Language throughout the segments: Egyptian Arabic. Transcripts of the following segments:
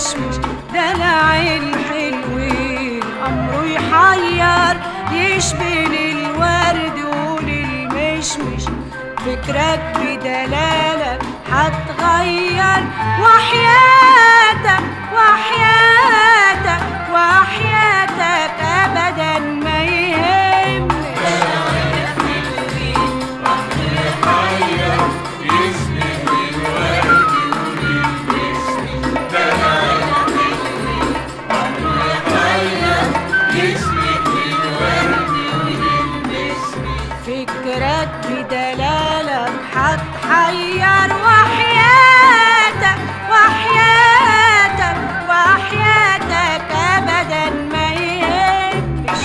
المشمش دلع الحلوين أمره يحير يشبه الورد وللمشمش فكرك بدلالك هتغير وحياتك وحياتك وحياتك أبدا ما يهمش فكرك بدلالك هتحير وحياتك وحياتك وحياتك ابدا ما يهمش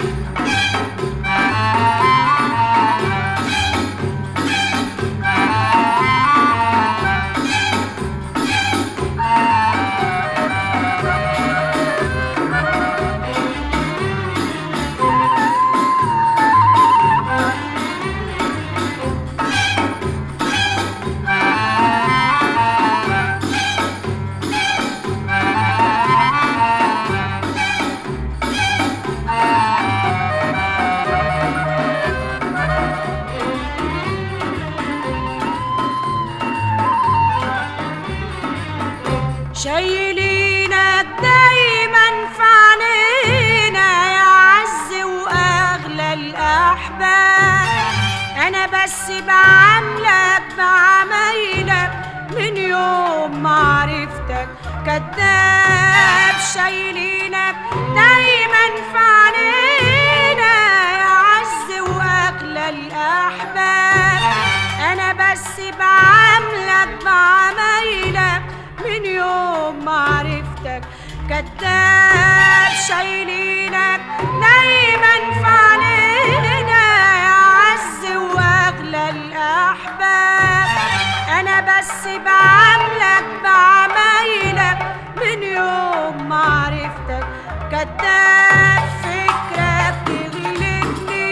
شايلينك دايما في عينينا يا عز واغلى الاحباب انا بس بعاملك بعمايلك من يوم ما عرفتك كذاب شايلينك دايما في عينينا يا عز واغلى الاحباب انا بس بعاملك بعمايلك من يوم ما عرفتك كذاب شايلينك دايما في عينينا يا عز واغلى الاحباب انا بس بعاملك بعمايلك من يوم ما عرفتك كذاب فكرك تغلبني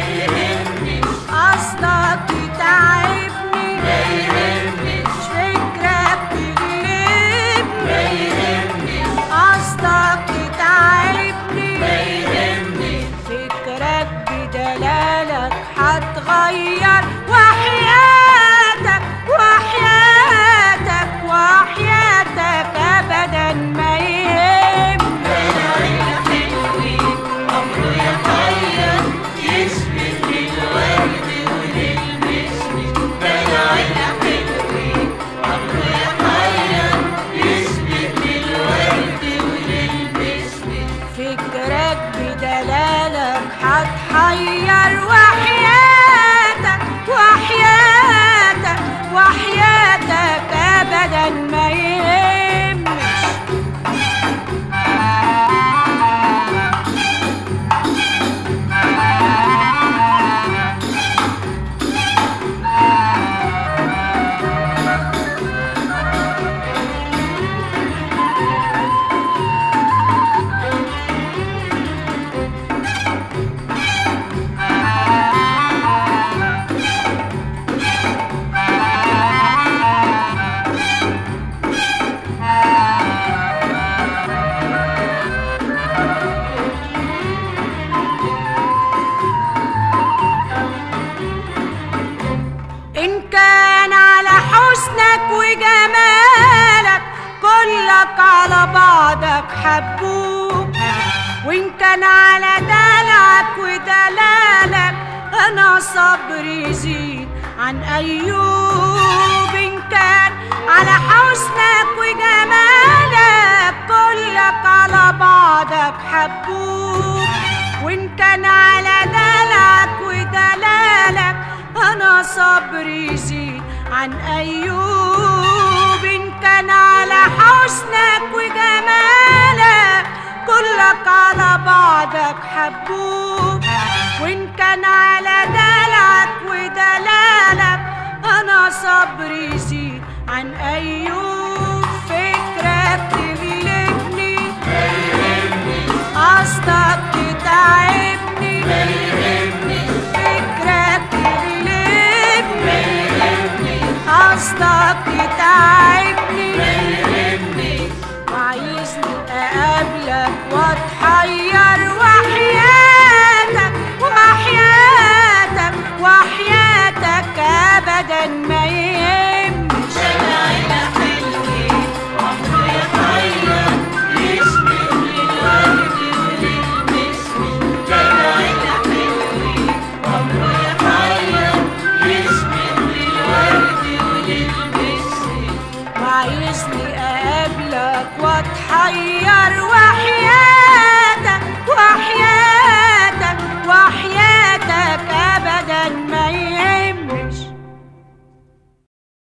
قصدك يتعبني فكرك تغلبني قصدك يتعبني فكرك بدلالك هتغير وحياتك وحياتك وحياتك ابدا ما يهمك فكرك بدلالك هتحير وحياتك وحياتك وحياتك ابدا ما يهمش إن كان على حسنك وجمالك كلك على بعضك حبوك وإن كان على دلعك ودلالك أنا صبري يزيد عن أيوب إن كان على حسنك وجمالك كلك على بعضك حبوك وإن كان على دلعك ودلالك أنا صبري يزيد عن أيوب إن كان على حسنك وجمالك كلك على بعضك حبوك وإن كان على دلعك ودلالك أنا صبري يزيد عن أيوب فكرك تغلبني قصدك تتعبني فكرك تغلبني قصدك تتعبني غير